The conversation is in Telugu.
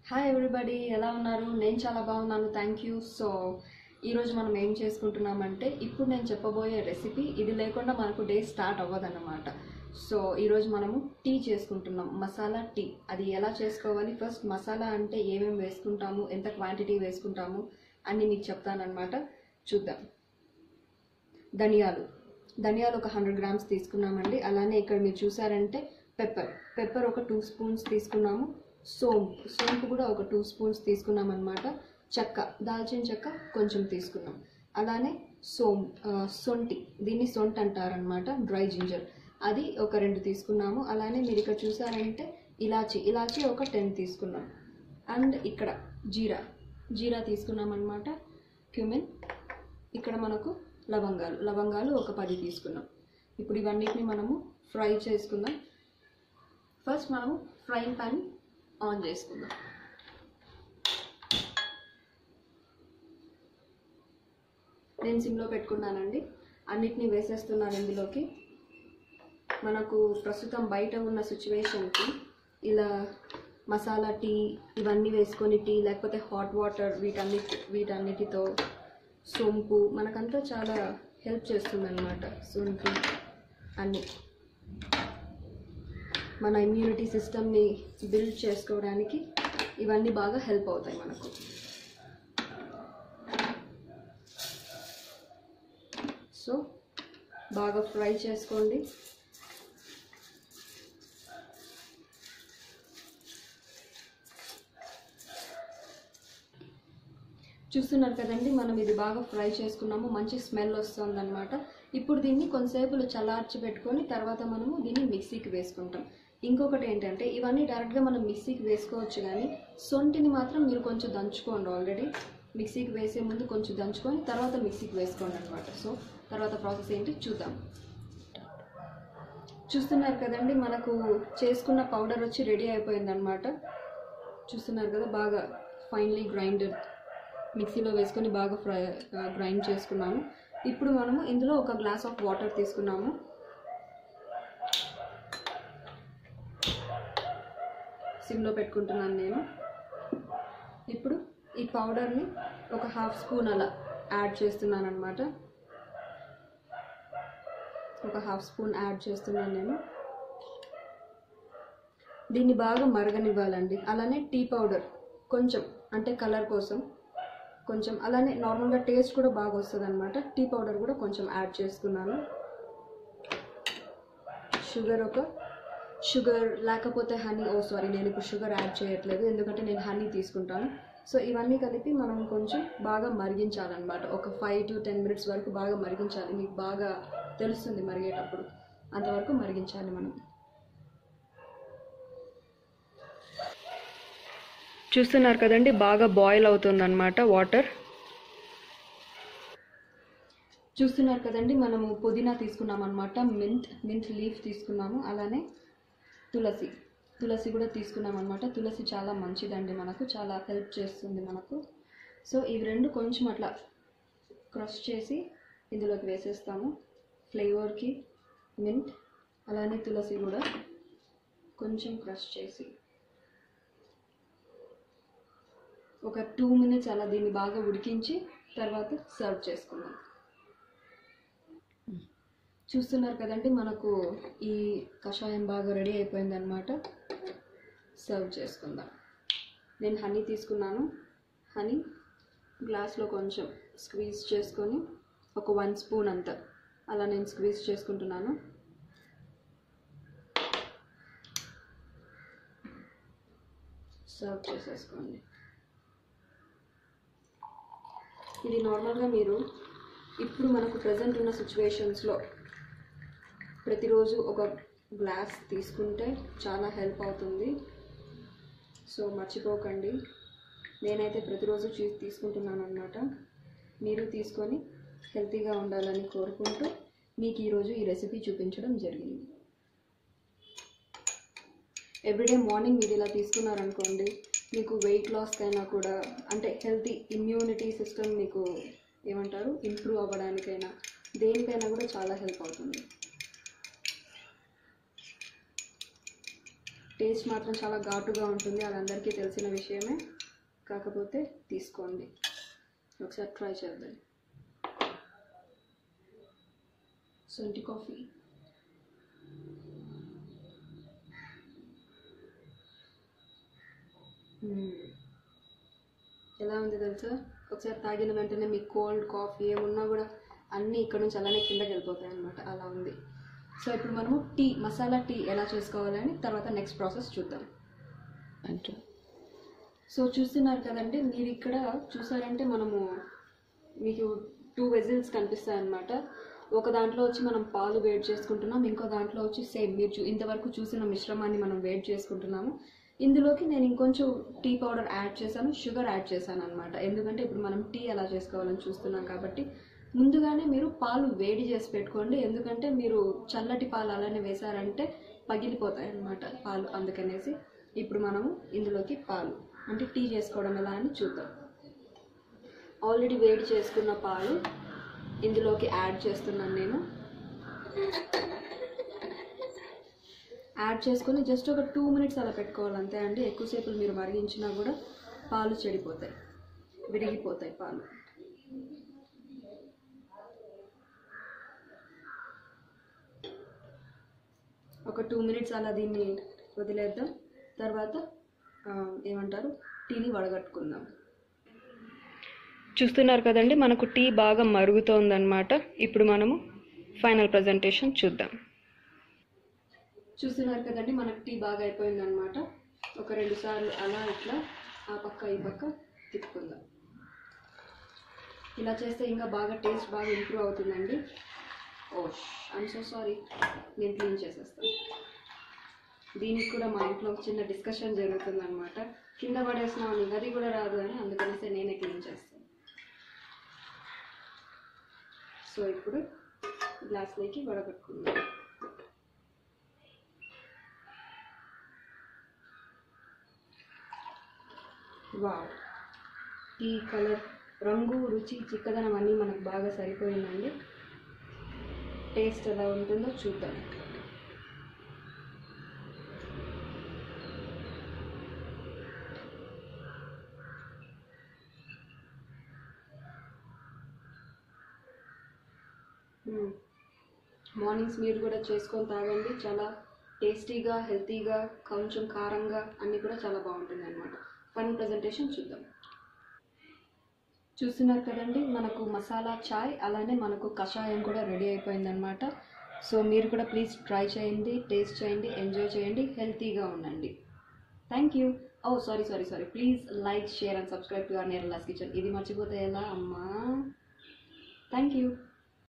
హాయ్ ఎవ్రీబడి ఎలా ఉన్నారు నేను చాలా బాగున్నాను థ్యాంక్ యూ సో ఈరోజు మనం ఏం చేసుకుంటున్నామంటే ఇప్పుడు నేను చెప్పబోయే రెసిపీ ఇది లేకుండా మనకు డే స్టార్ట్ అవ్వదన్నమాట సో ఈరోజు మనము టీ చేసుకుంటున్నాం మసాలా టీ అది ఎలా చేసుకోవాలి ఫస్ట్ మసాలా అంటే ఏమేమి వేసుకుంటాము ఎంత క్వాంటిటీ వేసుకుంటాము అన్నీ మీకు చెప్తానన్నమాట చూద్దాం ధనియాలు ధనియాలు ఒక హండ్రెడ్ గ్రామ్స్ తీసుకున్నామండి అలానే ఇక్కడ మీరు చూసారంటే పెప్పర్ పెప్పర్ ఒక టూ స్పూన్స్ తీసుకున్నాము సోంపు సోంపు కూడా ఒక టూ స్పూన్స్ తీసుకున్నాం అనమాట చెక్క దాల్చిన చెక్క కొంచెం తీసుకున్నాం అలానే సోం ఆ, సొంటి దీన్ని సొంటి అంటారనమాట డ్రై జింజర్ అది ఒక రెండు తీసుకున్నాము అలానే మీరు ఇక్కడ చూసారంటే ఇలాచి ఇలాచి ఒక టెన్ తీసుకున్నాం అండ్ ఇక్కడ జీరా జీరా తీసుకున్నాం అనమాట క్యూమిన్ ఇక్కడ మనకు లవంగాలు లవంగాలు ఒక పది తీసుకున్నాం ఇప్పుడు ఇవన్నిటిని మనము ఫ్రై చేసుకుందాం ఫస్ట్ మనము ఫ్రైయింగ్ ప్యాన్ ఆన్ చేసుకుందాం నేను సిమ్లో పెట్టుకున్నానండి అన్నిటినీ వేసేస్తున్నాను ఇందులోకి మనకు ప్రస్తుతం బయట ఉన్న సిచ్యువేషన్కి ఇలా మసాలా టీ ఇవన్నీ వేసుకొని టీ లేకపోతే హాట్ వాటర్ వీటన్నిటి వీటన్నిటితో సొంపు మనకంతా చాలా హెల్ప్ చేస్తుంది అనమాట సొంపు అన్నీ మన ఇమ్యూనిటీ సిస్టమ్ని బిల్డ్ చేసుకోవడానికి ఇవన్నీ బాగా హెల్ప్ అవుతాయి మనకు సో బాగా ఫ్రై చేసుకోండి చూస్తున్నారు కదండి మనం ఇది బాగా ఫ్రై చేసుకున్నాము మంచి స్మెల్ వస్తుంది అనమాట ఇప్పుడు దీన్ని కొంతసేపు చల్లార్చి పెట్టుకొని తర్వాత మనము దీన్ని మిక్సీకి వేసుకుంటాం ఇంకొకటి ఏంటంటే ఇవన్నీ డైరెక్ట్గా మనం మిక్సీకి వేసుకోవచ్చు కానీ సొంటిని మాత్రం మీరు కొంచెం దంచుకోండి ఆల్రెడీ మిక్సీకి వేసే ముందు కొంచెం దంచుకొని తర్వాత మిక్సీకి వేసుకోండి అనమాట సో తర్వాత ప్రాసెస్ ఏంటి చూద్దాం చూస్తున్నారు కదండి మనకు చేసుకున్న పౌడర్ వచ్చి రెడీ అయిపోయింది అనమాట చూస్తున్నారు కదా బాగా ఫైన్లీ గ్రైండెడ్ మిక్సీలో వేసుకొని బాగా ఫ్రై గ్రైండ్ చేసుకున్నాము ఇప్పుడు మనము ఇందులో ఒక గ్లాస్ ఆఫ్ వాటర్ తీసుకున్నాము సిమ్లో పెట్టుకుంటున్నాను నేను ఇప్పుడు ఈ పౌడర్ని ఒక హాఫ్ స్పూన్ అలా యాడ్ చేస్తున్నాను అనమాట ఒక హాఫ్ స్పూన్ యాడ్ చేస్తున్నాను నేను దీన్ని బాగా మరగనివ్వాలండి అలానే టీ పౌడర్ కొంచెం అంటే కలర్ కోసం కొంచెం అలానే నార్మల్గా టేస్ట్ కూడా బాగా వస్తుంది అనమాట టీ పౌడర్ కూడా కొంచెం యాడ్ చేసుకున్నాను షుగర్ ఒక షుగర్ లేకపోతే హనీ ఓ సారీ నేను ఇప్పుడు షుగర్ యాడ్ చేయట్లేదు ఎందుకంటే నేను హనీ తీసుకుంటాను సో ఇవన్నీ కలిపి మనం కొంచెం బాగా మరిగించాలన్నమాట ఒక ఫైవ్ టు టెన్ మినిట్స్ వరకు బాగా మరిగించాలి మీకు బాగా తెలుస్తుంది మరిగేటప్పుడు అంతవరకు మరిగించాలి మనం చూస్తున్నారు కదండి బాగా బాయిల్ అవుతుందన్నమాట వాటర్ చూస్తున్నారు కదండి మనము పుదీనా తీసుకున్నాం అనమాట మింట్ మింట్ లీఫ్ తీసుకున్నాము అలానే తులసి తులసి కూడా తీసుకున్నాం అనమాట తులసి చాలా మంచిదండి మనకు చాలా హెల్ప్ చేస్తుంది మనకు సో ఇవి రెండు కొంచెం అట్లా క్రష్ చేసి ఇందులోకి వేసేస్తాము ఫ్లేవర్కి మింట్ అలానే తులసి కూడా కొంచెం క్రష్ చేసి ఒక టూ మినిట్స్ అలా దీన్ని బాగా ఉడికించి తర్వాత సర్వ్ చేసుకుందాం చూస్తున్నారు కదండి మనకు ఈ కషాయం బాగా రెడీ అయిపోయింది అనమాట సర్వ్ చేసుకుందాం నేను హనీ తీసుకున్నాను హనీ గ్లాస్లో కొంచెం స్క్వీజ్ చేసుకొని ఒక వన్ స్పూన్ అంత అలా నేను స్క్వీజ్ చేసుకుంటున్నాను సర్వ్ చేసేసుకోండి ఇది నార్మల్గా మీరు ఇప్పుడు మనకు ప్రజెంట్ ఉన్న సిచ్యువేషన్స్లో ప్రతిరోజు ఒక గ్లాస్ తీసుకుంటే చాలా హెల్ప్ అవుతుంది సో మర్చిపోకండి నేనైతే ప్రతిరోజు చీ- తీసుకుంటున్నాను అనమాట మీరు తీసుకొని హెల్తీగా ఉండాలని కోరుకుంటూ మీకు ఈరోజు ఈ రెసిపీ చూపించడం జరిగింది ఎవ్రీడే మార్నింగ్ మీరు ఇలా తీసుకున్నారనుకోండి మీకు వెయిట్ లాస్కైనా కూడా అంటే హెల్తీ ఇమ్యూనిటీ సిస్టమ్ మీకు ఏమంటారు ఇంప్రూవ్ అవ్వడానికైనా దేనికైనా కూడా చాలా హెల్ప్ అవుతుంది టేస్ట్ మాత్రం చాలా ఘాటుగా ఉంటుంది అది అందరికీ తెలిసిన విషయమే కాకపోతే తీసుకోండి ఒకసారి ట్రై చేద్దాం సొంటి కాఫీ మ్మ్. ఎలా ఉంది తెలుసా ఒకసారి తాగిన వెంటనే మీకు కోల్డ్ కాఫీ ఏమున్నా కూడా అన్నీ ఇక్కడ నుంచి అలానే కిందకి వెళ్ళిపోతాయి అనమాట అలా ఉంది సో ఇప్పుడు మనము టీ మసాలా టీ ఎలా చేసుకోవాలని తర్వాత నెక్స్ట్ ప్రాసెస్ చూద్దాం అంటూ సో చూస్తున్నారు కదండి మీరు ఇక్కడ చూసారంటే మనము మీకు టూ వెజిల్స్ కనిపిస్తాయి అన్నమాట ఒక దాంట్లో వచ్చి మనం పాలు వేడి చేసుకుంటున్నాం ఇంకో దాంట్లో వచ్చి సేమ్ మీరు చూ ఇంతవరకు చూసిన మిశ్రమాన్ని మనం వేడి చేసుకుంటున్నాము ఇందులోకి నేను ఇంకొంచెం టీ పౌడర్ యాడ్ చేశాను షుగర్ యాడ్ చేశాను అనమాట ఎందుకంటే ఇప్పుడు మనం టీ ఎలా చేసుకోవాలని చూస్తున్నాం కాబట్టి ముందుగానే మీరు పాలు వేడి చేసి పెట్టుకోండి ఎందుకంటే మీరు చల్లటి పాలు అలానే వేశారంటే పగిలిపోతాయి అన్నమాట పాలు అందుకనేసి ఇప్పుడు మనము ఇందులోకి పాలు అంటే టీ చేసుకోవడం ఎలా అని చూద్దాం ఆల్రెడీ వేడి చేసుకున్న పాలు ఇందులోకి యాడ్ చేస్తున్నాను నేను యాడ్ చేసుకొని జస్ట్ ఒక టూ మినిట్స్ అలా పెట్టుకోవాలి అంతే అండి ఎక్కువసేపు మీరు మరిగించినా కూడా పాలు చెడిపోతాయి విరిగిపోతాయి పాలు ఒక టూ మినిట్స్ అలా దీన్ని వదిలేద్దాం తర్వాత ఆ, ఏమంటారు టీని వడగట్టుకుందాం చూస్తున్నారు కదండి మనకు టీ బాగా మరుగుతోందన్నమాట ఇప్పుడు మనము ఫైనల్ ప్రజెంటేషన్ చూద్దాం చూస్తున్నారు కదండి మనకు టీ బాగా అయిపోయిందనమాట ఒక రెండు సార్లు అలా ఇట్లా ఆ పక్క ఈ పక్క తిప్పుకుందాం ఇలా చేస్తే ఇంకా బాగా టేస్ట్ బాగా ఇంప్రూవ్ అవుతుందండి ఓ ఐమ్ సో సారీ నేను క్లీన్ చేసేస్తాను దీనికి కూడా మా ఇంట్లో ఒక చిన్న డిస్కషన్ జరుగుతుంది అనమాట కింద పడేసినావు నీకు అది కూడా రాదు అని అందుకనేసి నేనే క్లీన్ చేస్తాను సో ఇప్పుడు గ్లాస్లోకి వడగట్టుకుందాం వావ్ ఈ కలర్ రంగు రుచి చిక్కదనం అన్నీ మనకు బాగా సరిపోయిందండి టేస్ట్ ఎలా ఉంటుందో చూద్దాం మ్మ్. మార్నింగ్స్ మీరు కూడా చేసుకొని తాగండి చాలా టేస్టీగా హెల్తీగా కొంచెం కారంగా అన్నీ కూడా చాలా బాగుంటుంది అనమాట ఫైనల్ ప్రజెంటేషన్ చూద్దాం చూస్తున్నారు కదండి మనకు మసాలా చాయ్ అలానే మనకు కషాయం కూడా రెడీ అయిపోయిందనమాట సో మీరు కూడా ప్లీజ్ ట్రై చేయండి టేస్ట్ చేయండి ఎంజాయ్ చేయండి హెల్తీగా ఉండండి thank you oh sorry sorry sorry please like share and subscribe to our నేరలాస్ కిచెన్ ఇది మర్చిపోతే ఎలా అమ్మా థ్యాంక్ యూ